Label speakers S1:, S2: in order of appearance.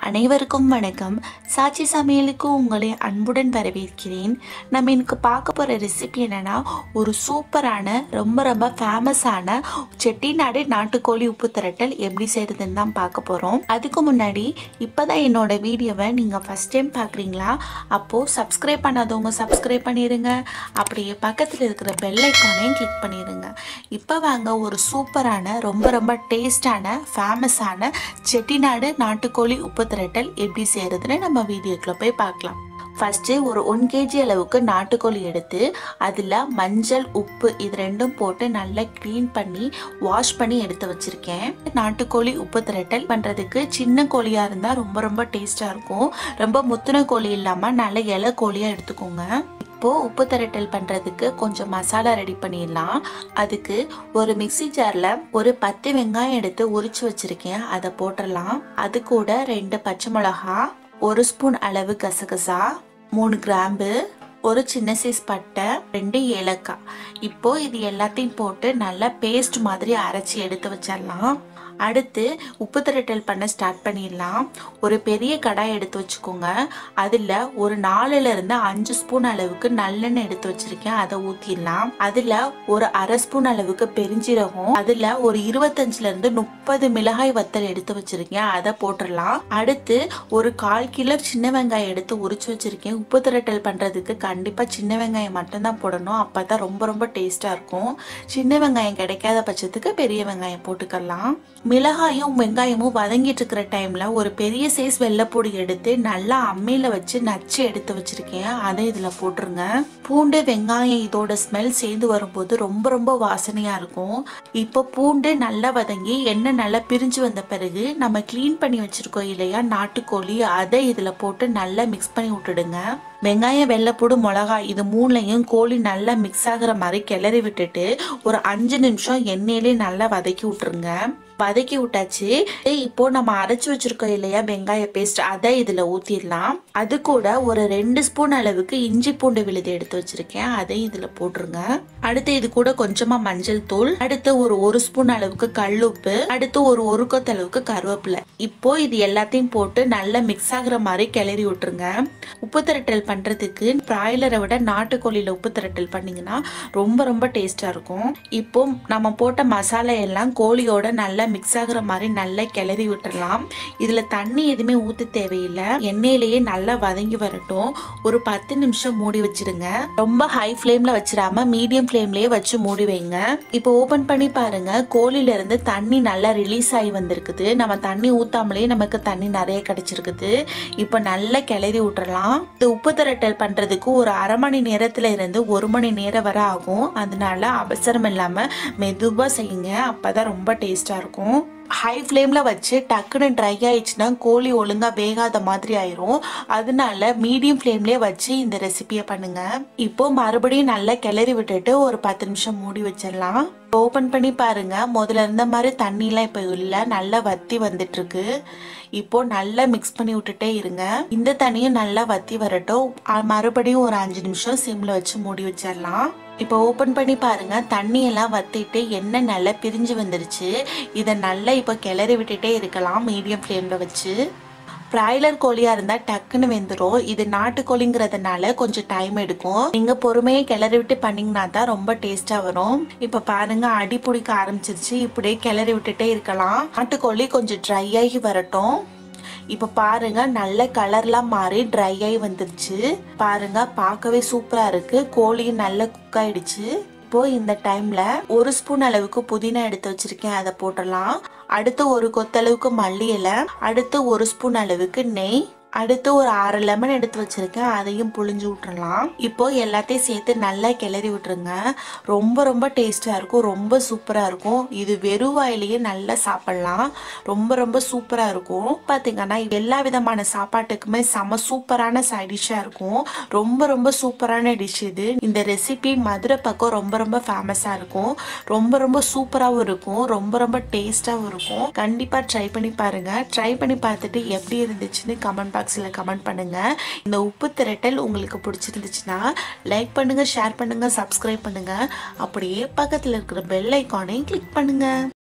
S1: அனைவருக்கும் வணக்கம் சாட்சி சமையலுக்கு உங்களை அன்புடன் வரவேற்கிறேன் நம்ம எனக்கு பார்க்க போகிற ரெசிபி என்னன்னா ஒரு சூப்பரான ரொம்ப ரொம்ப ஃபேமஸான செட்டிநாடு நாட்டுக்கோழி உப்பு திரட்டல் எப்படி செய்யறதுன்னு தான் பார்க்க போகிறோம் அதுக்கு முன்னாடி இப்போ தான் என்னோட வீடியோவை நீங்கள் ஃபஸ்ட் டைம் பார்க்குறீங்களா அப்போது சப்ஸ்கிரைப் பண்ணாதவங்க சப்ஸ்கிரைப் பண்ணிடுங்க அப்படியே பக்கத்தில் இருக்கிற பெல் ஐக்கானையும் கிளிக் பண்ணிடுங்க இப்போ வாங்க ஒரு சூப்பரான ரொம்ப ரொம்ப டேஸ்டான ஃபேமஸான செட்டிநாடு நாட்டுக்கோழி உப்பு திரட்டல் எப்படி செய்கிறதுன்னு நம்ம வீடியோக்குள்ள போய் பார்க்கலாம் ஃபஸ்ட்டு ஒரு ஒன் கேஜி அளவுக்கு நாட்டுக்கோழி எடுத்து அதில் மஞ்சள் உப்பு இது ரெண்டும் போட்டு நல்லா க்ளீன் பண்ணி வாஷ் பண்ணி எடுத்து வச்சுருக்கேன் நாட்டுக்கோழி உப்பு திரட்டல் பண்ணுறதுக்கு சின்ன கோழியாக இருந்தால் ரொம்ப ரொம்ப டேஸ்ட்டாக இருக்கும் ரொம்ப முத்துன கோழி இல்லாமல் நல்ல இலை கோழியாக எடுத்துக்கோங்க இப்போது உப்பு திரட்டல் பண்ணுறதுக்கு கொஞ்சம் மசாலா ரெடி பண்ணிடலாம் அதுக்கு ஒரு மிக்ஸி ஜாரில் ஒரு பத்து வெங்காயம் எடுத்து உரிச்சு வச்சுருக்கேன் அதை போட்டுடலாம் அது கூட ரெண்டு பச்சை மிளகா ஒரு ஸ்பூன் அளவு கசகசா மூணு கிராம்பு ஒரு சின்ன சைஸ் பட்டை ரெண்டு ஏலக்காய் இப்போ இது எல்லாத்தையும் போட்டு நல்லா பேஸ்ட் மாதிரி அரைச்சி எடுத்து வச்சிடலாம் அடுத்து உப்பு திரட்டல் பண்ண ஸ்டார்ட் பண்ணிடலாம் ஒரு பெரிய கடாய் எடுத்து வச்சுக்கோங்க அதில் ஒரு நாலுல இருந்து அஞ்சு ஸ்பூன் அளவுக்கு நல்லெண்ணெய் எடுத்து வச்சிருக்கேன் அதை ஊற்றிடலாம் அதில் ஒரு அரை ஸ்பூன் அளவுக்கு பெருஞ்சீரகம் அதில் ஒரு இருபத்தஞ்சுல இருந்து முப்பது மிளகாய் வத்தல் எடுத்து வச்சிருக்கேன் அதை போட்டுடலாம் அடுத்து ஒரு கால் கிலோ சின்ன வெங்காயம் எடுத்து உரிச்சு வச்சிருக்கேன் உப்பு திரட்டல் பண்ணுறதுக்கு கண்டிப்பாக சின்ன வெங்காயம் மட்டும்தான் போடணும் அப்போ தான் ரொம்ப ரொம்ப டேஸ்ட்டாக இருக்கும் சின்ன வெங்காயம் கிடைக்காத பட்சத்துக்கு பெரிய வெங்காயம் போட்டுக்கலாம் மிளகாயும் வெங்காயமும் வதங்கிட்டு இருக்கிற டைம்ல ஒரு பெரிய சைஸ் வெள்ளைப்பொடி எடுத்து நல்லா அம்மியில வச்சு நச்சு எடுத்து வச்சிருக்கேன் அதை இதுல போட்டுருங்க பூண்டு வெங்காயம் இதோட ஸ்மெல் சேர்ந்து வரும்போது ரொம்ப ரொம்ப வாசனையா இருக்கும் இப்போ பூண்டு நல்லா வதங்கி எண்ணெய் நல்லா பிரிஞ்சு வந்த பிறகு நம்ம க்ளீன் பண்ணி வச்சிருக்கோம் இல்லையா நாட்டுக்கோழி அதை இதுல போட்டு நல்லா மிக்ஸ் பண்ணி விட்டுடுங்க வெங்காயம் வெள்ளைப்பூடு மிளகா இது மூணுலையும் கோழி நல்லா மிக்ஸ் ஆகுற மாதிரி கிளறி விட்டுட்டு ஒரு அஞ்சு நிமிஷம் எண்ணெயிலே நல்லா வதக்கி விட்டுருங்க வதக்கி விட்டாச்சு இப்போ நம்ம அரைச்சு வச்சிருக்கோம் இல்லையா வெங்காய பேஸ்ட் அதை இதுல ஊத்திடலாம் அது கூட ஒரு ரெண்டு ஸ்பூன் அளவுக்கு இஞ்சி பூண்டு விழுது எடுத்து வச்சிருக்கேன் அதை இதுல போட்டுருங்க அடுத்து இது கூட கொஞ்சமா மஞ்சள் தூள் அடுத்து ஒரு ஒரு ஸ்பூன் அளவுக்கு கல்லுப்பு அடுத்து ஒரு ஒரு கொத்த அளவுக்கு கருவேப்பிலை இப்போ இது எல்லாத்தையும் போட்டு நல்லா மிக்ஸ் ஆகுற மாதிரி கிளறி விட்டுருங்க உப்பு திரட்டல் பண்றதுக்கு பிராய்லரை விட நாட்டுக்கோழியில உப்பு திரட்டல் பண்ணீங்கன்னா ரொம்ப ரொம்ப டேஸ்டா இருக்கும் இப்போ நம்ம போட்ட மசாலா எல்லாம் கோழியோட நல்லா மிக்ஸ் ஆகுற மாதிரி நல்லா கிளறி விட்டுறலாம் இதுல தண்ணி எதுவுமே ஊத்த தேவையில்லை எண்ணெயிலேயே நல்லா வதங்கி வரட்டும் ஒரு பத்து நிமிஷம் மூடி வச்சிருங்க ரொம்ப ஹை ஃப்ளேம்ல வச்சிடாம மீடியம் ஃப்ளேம்லயே வச்சு மூடி வைங்க இப்போ ஓபன் பண்ணி பாருங்க கோழில இருந்து தண்ணி நல்லா ரிலீஸ் ஆகி வந்திருக்குது நம்ம தண்ணி ஊத்தாமலே நமக்கு தண்ணி நிறைய கிடைச்சிருக்குது இப்போ நல்லா கிளறி விட்டுறலாம் இது உப்பு திரட்டல் பண்றதுக்கு ஒரு அரை மணி நேரத்துல இருந்து ஒரு மணி நேரம் வரை ஆகும் அதனால அவசரம் இல்லாம மெதுவா செய்யுங்க அப்பதான் ரொம்ப டேஸ்டா இருக்கும் ஹை ஃப்ளேமில் வச்சு டக்குன்னு ட்ரை ஆயிடுச்சுன்னா கோழி ஒழுங்காக வேகாத மாதிரி ஆயிரும் அதனால மீடியம் ஃப்ளேம்லேயே வச்சு இந்த ரெசிபியை பண்ணுங்க இப்போ மறுபடியும் நல்லா கிளறி விட்டுட்டு ஒரு பத்து நிமிஷம் மூடி வச்சிடலாம் ஓப்பன் பண்ணி பாருங்க முதல்ல இருந்த மாதிரி தண்ணிலாம் இப்போ இல்லை நல்லா வத்தி வந்துட்டு இருக்கு இப்போ நல்லா மிக்ஸ் பண்ணி விட்டுட்டே இருங்க இந்த தண்ணியும் நல்லா வத்தி வரட்டும் அ- மறுபடியும் ஒரு அஞ்சு நிமிஷம் சிம்ல வச்சு மூடி வச்சிடலாம் இப்போ ஓப்பன் பண்ணி பாருங்க தண்ணி எல்லாம் வத்திட்டு எண்ணெய் நல்லா பிரிஞ்சு வந்துருச்சு இதை நல்லா இப்போ கிளறி விட்டுட்டே இருக்கலாம் மீடியம் ஃப்ளேமில் வச்சு பிராய்லர் கோழியா இருந்தா டக்குன்னு வெந்துடும் இது நாட்டுக்கோழிங்கிறதுனால கொஞ்சம் டைம் எடுக்கும் நீங்க பொறுமையை கிளறி விட்டு பண்ணீங்கன்னா தான் ரொம்ப டேஸ்டா வரும் இப்ப பாருங்க அடி பிடிக்க ஆரம்பிச்சிருச்சு இப்படியே கிளறி விட்டுட்டே இருக்கலாம் நாட்டுக்கோழி கொஞ்சம் ட்ரை ஆகி வரட்டும் இப்போ பாருங்க நல்ல கலர்லாம் மாறி ட்ரை ஆகி வந்துருச்சு பாருங்க பார்க்கவே சூப்பரா இருக்கு கோழியும் நல்ல குக் ஆயிடுச்சு இப்போ இந்த டைம்ல ஒரு ஸ்பூன் அளவுக்கு புதினா எடுத்து வச்சிருக்கேன் அதை போட்டுடலாம் அடுத்து ஒரு கொத்தளவுக்கு மல்லி இலை அடுத்து ஒரு ஸ்பூன் அளவுக்கு நெய் அடுத்து ஒரு ஆறு லெமன் எடுத்து வச்சிருக்கேன் அதையும் புழிஞ்சு விட்டுறலாம் இப்போ எல்லாத்தையும் சேர்த்து நல்லா கிளறி விட்டுருங்க ரொம்ப ரொம்ப டேஸ்டா இருக்கும் ரொம்ப சூப்பரா இருக்கும் இது வெறும் வாயிலேயே நல்லா சாப்பிடலாம் ரொம்ப ரொம்ப சூப்பரா இருக்கும் பாத்தீங்கன்னா எல்லா விதமான சாப்பாட்டுக்குமே செம சூப்பரான சைட் டிஷ்ஷா இருக்கும் ரொம்ப ரொம்ப சூப்பரான டிஷ் இது இந்த ரெசிபி மதுரை பக்கம் ரொம்ப ரொம்ப ஃபேமஸா இருக்கும் ரொம்ப ரொம்ப சூப்பராகவும் இருக்கும் ரொம்ப ரொம்ப டேஸ்டாகவும் இருக்கும் கண்டிப்பா ட்ரை பண்ணி பாருங்க ட்ரை பண்ணி பார்த்துட்டு எப்படி இருந்துச்சுன்னு கமெண்ட் பாக்ஸில் கமெண்ட் பண்ணுங்க இந்த உப்பு திரட்டல் உங்களுக்கு பிடிச்சிருந்துச்சுன்னா லைக் பண்ணுங்க ஷேர் பண்ணுங்க சப்ஸ்கிரைப் பண்ணுங்க அப்படியே பக்கத்தில் இருக்கிற பெல் ஐக்கானையும் கிளிக் பண்ணுங்க